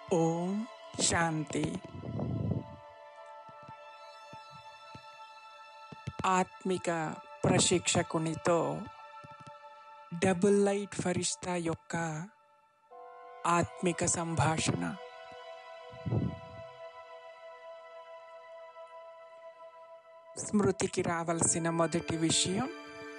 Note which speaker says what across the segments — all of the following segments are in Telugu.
Speaker 1: ఓం శాంతి ఆత్మిక ప్రశిక్షకునితో డబుల్ లైట్ ఫరిష్తా యొక్క ఆత్మిక సంభాషణ స్మృతికి రావలసిన మొదటి విషయం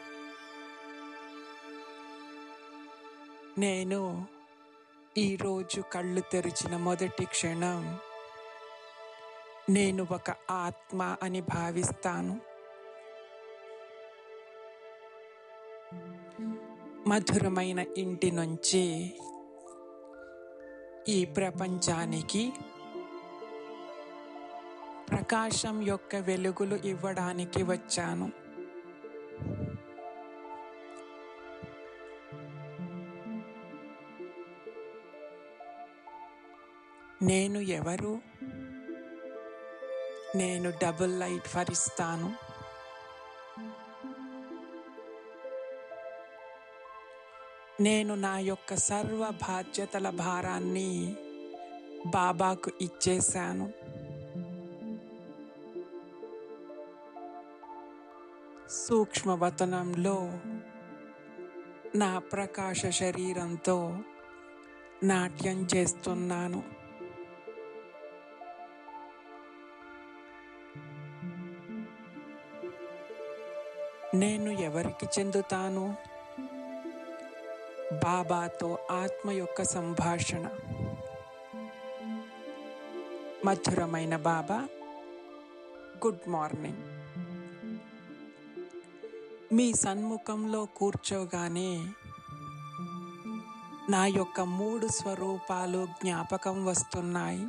Speaker 1: నేను ఈరోజు కళ్ళు తెరిచిన మొదటి క్షణం నేను ఒక ఆత్మ అని భావిస్తాను మధురమైన ఇంటి నుంచి ఈ ప్రపంచానికి ప్రకాశం యొక్క వెలుగులు ఇవ్వడానికి వచ్చాను నేను ఎవరు నేను డబుల్ లైట్ ఫరిస్తాను నేను నా యొక్క సర్వ బాధ్యతల భారాన్ని బాబాకు ఇచ్చేశాను సూక్ష్మవతనంలో నా ప్రకాశ శరీరంతో నాట్యం చేస్తున్నాను నేను ఎవరికి చెందుతాను బాబాతో ఆత్మ యొక్క సంభాషణ మధురమైన బాబా గుడ్ మార్నింగ్ మీ సన్ముఖంలో కూర్చోగానే నా యొక్క మూడు స్వరూపాలు జ్ఞాపకం వస్తున్నాయి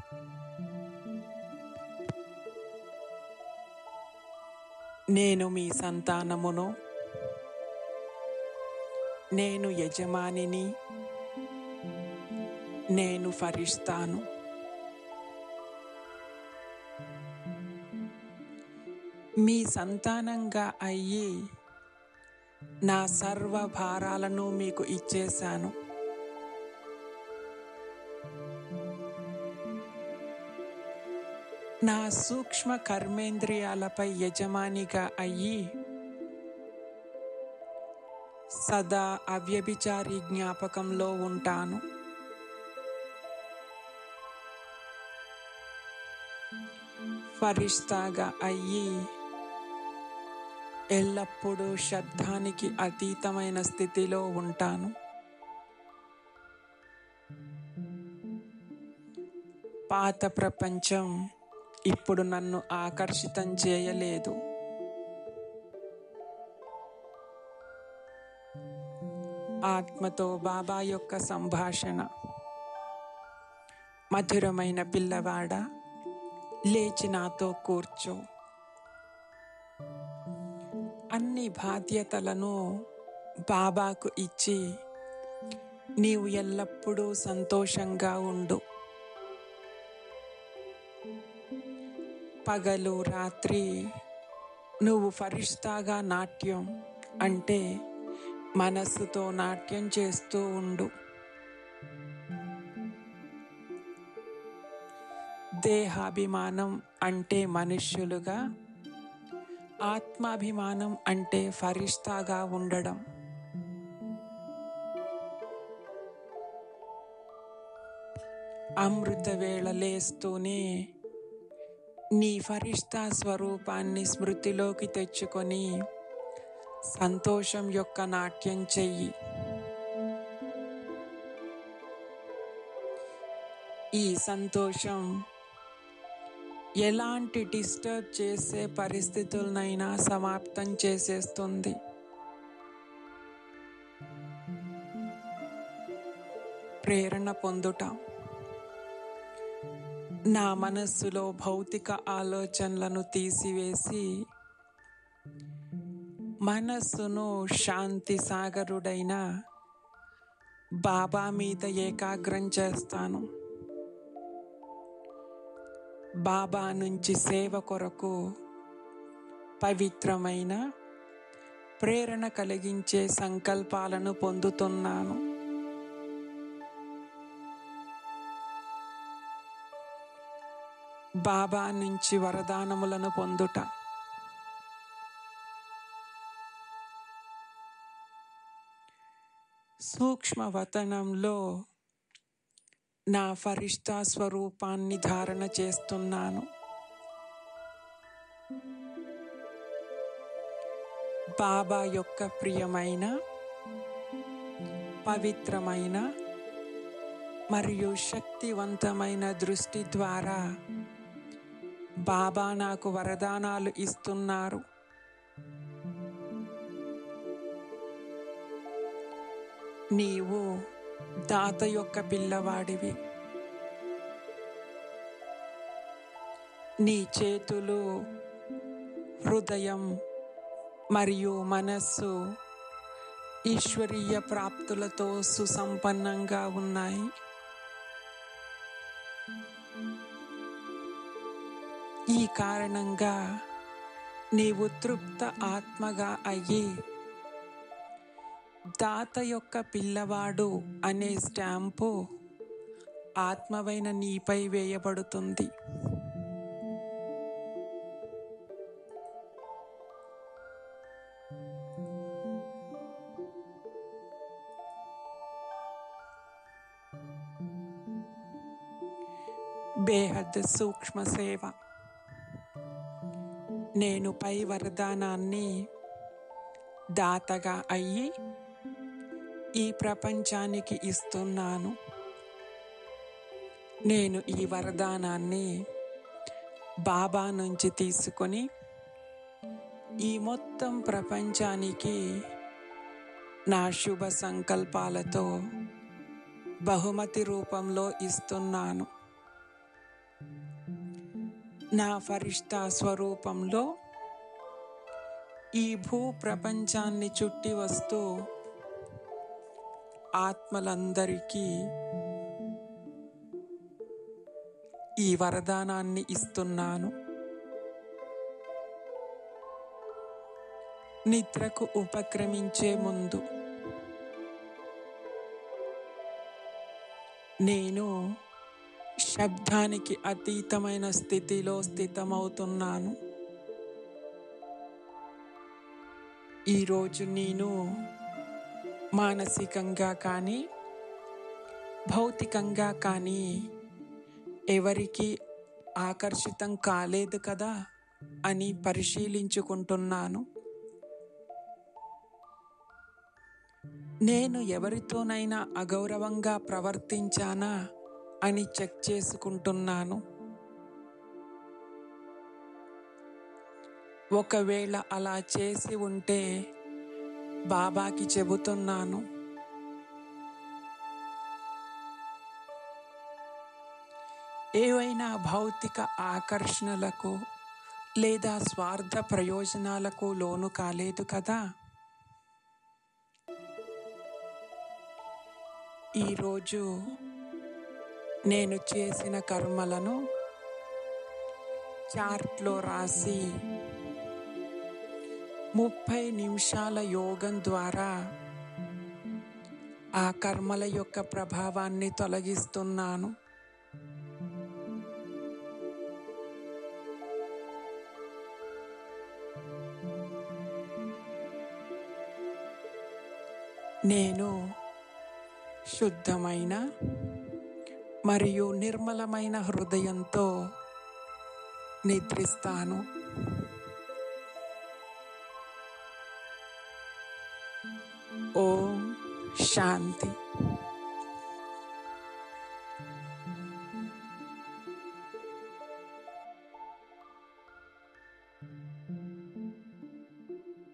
Speaker 1: నేను మీ సంతానమును నేను యజమానిని నేను ఫరిస్తాను మీ సంతానంగా అయ్యి నా సర్వ భారాలను మీకు ఇచ్చేశాను నా సూక్ష్మ కర్మేంద్రియాలపై యజమానిగా అయ్యి సదా అవ్యభిచారి జ్ఞాపకంలో ఉంటాను ఫరిష్తాగా అయ్యి ఎల్లప్పుడూ శబ్దానికి అతీతమైన స్థితిలో ఉంటాను పాత ప్రపంచం ఇప్పుడు నన్ను ఆకర్షితం చేయలేదు ఆత్మతో బాబా యొక్క సంభాషణ మధురమైన పిల్లవాడ లేచి నాతో కూర్చో అన్ని బాధ్యతలను బాబాకు ఇచ్చి నీవు ఎల్లప్పుడూ సంతోషంగా ఉండు పగలు రాత్రి నువ్వు ఫరిష్తాగా నాట్యం అంటే మనస్సుతో నాట్యం చేస్తూ ఉండు దేహాభిమానం అంటే మనుష్యులుగా ఆత్మాభిమానం అంటే ఫరిష్తాగా ఉండడం అమృత వేళ లేస్తూనే నీ ఫరిష్తా స్వరూపాన్ని స్మృతిలోకి తెచ్చుకొని సంతోషం యొక్క నాట్యం చెయ్యి ఈ సంతోషం ఎలాంటి డిస్టర్బ్ చేసే పరిస్థితులనైనా సమాప్తం చేసేస్తుంది ప్రేరణ పొందుట నా మనస్సులో భౌతిక ఆలోచనలను తీసివేసి మనస్సును శాంతి సాగరుడైన బాబా మీద ఏకాగ్రం చేస్తాను బాబా నుంచి సేవ కొరకు పవిత్రమైన ప్రేరణ కలిగించే సంకల్పాలను పొందుతున్నాను బాబా నుంచి వరదానములను పొందుట సూక్ష్మవతనంలో నా ఫరిష్తా స్వరూపాన్ని ధారణ చేస్తున్నాను బాబా యొక్క ప్రియమైన పవిత్రమైన మరియు శక్తివంతమైన దృష్టి ద్వారా బాబా నాకు వరదానాలు ఇస్తున్నారు నీవు దాత యొక్క పిల్లవాడివి నీ చేతులు హృదయం మరియు మనస్సు ఈశ్వరీయ ప్రాప్తులతో సుసంపన్నంగా ఉన్నాయి ఈ కారణంగా నీవు తృప్త ఆత్మగా అయ్యి దాత యొక్క పిల్లవాడు అనే స్టాంపు ఆత్మవైన నీపై వేయబడుతుంది బేహద్ సూక్ష్మ సేవ నేను పై వరదానాన్ని దాతగా అయ్యి ఈ ప్రపంచానికి ఇస్తున్నాను నేను ఈ వరదానాన్ని బాబా నుంచి తీసుకొని ఈ మొత్తం ప్రపంచానికి నా శుభ సంకల్పాలతో బహుమతి రూపంలో ఇస్తున్నాను నా ఫరిష్తా స్వరూపంలో ఈ భూ ప్రపంచాన్ని చుట్టి వస్తూ ఆత్మలందరికీ ఈ వరదానాన్ని ఇస్తున్నాను నిద్రకు ఉపక్రమించే ముందు నేను శబ్దానికి అతీతమైన స్థితిలో స్థితమవుతున్నాను ఈరోజు నేను మానసికంగా కానీ భౌతికంగా కానీ ఎవరికి ఆకర్షితం కాలేదు కదా అని పరిశీలించుకుంటున్నాను నేను ఎవరితోనైనా అగౌరవంగా ప్రవర్తించానా అని చెక్ చేసుకుంటున్నాను ఒకవేళ అలా చేసి ఉంటే బాబాకి చెబుతున్నాను ఏవైనా భౌతిక ఆకర్షణలకు లేదా స్వార్థ ప్రయోజనాలకు లోను కాలేదు కదా ఈరోజు నేను చేసిన కర్మలను చార్ట్లో రాసి ముప్పై నిమిషాల యోగం ద్వారా ఆ కర్మల యొక్క ప్రభావాన్ని తొలగిస్తున్నాను నేను శుద్ధమైన మరియు నిర్మలమైన హృదయంతో నిద్రిస్తాను ఓం శాంతి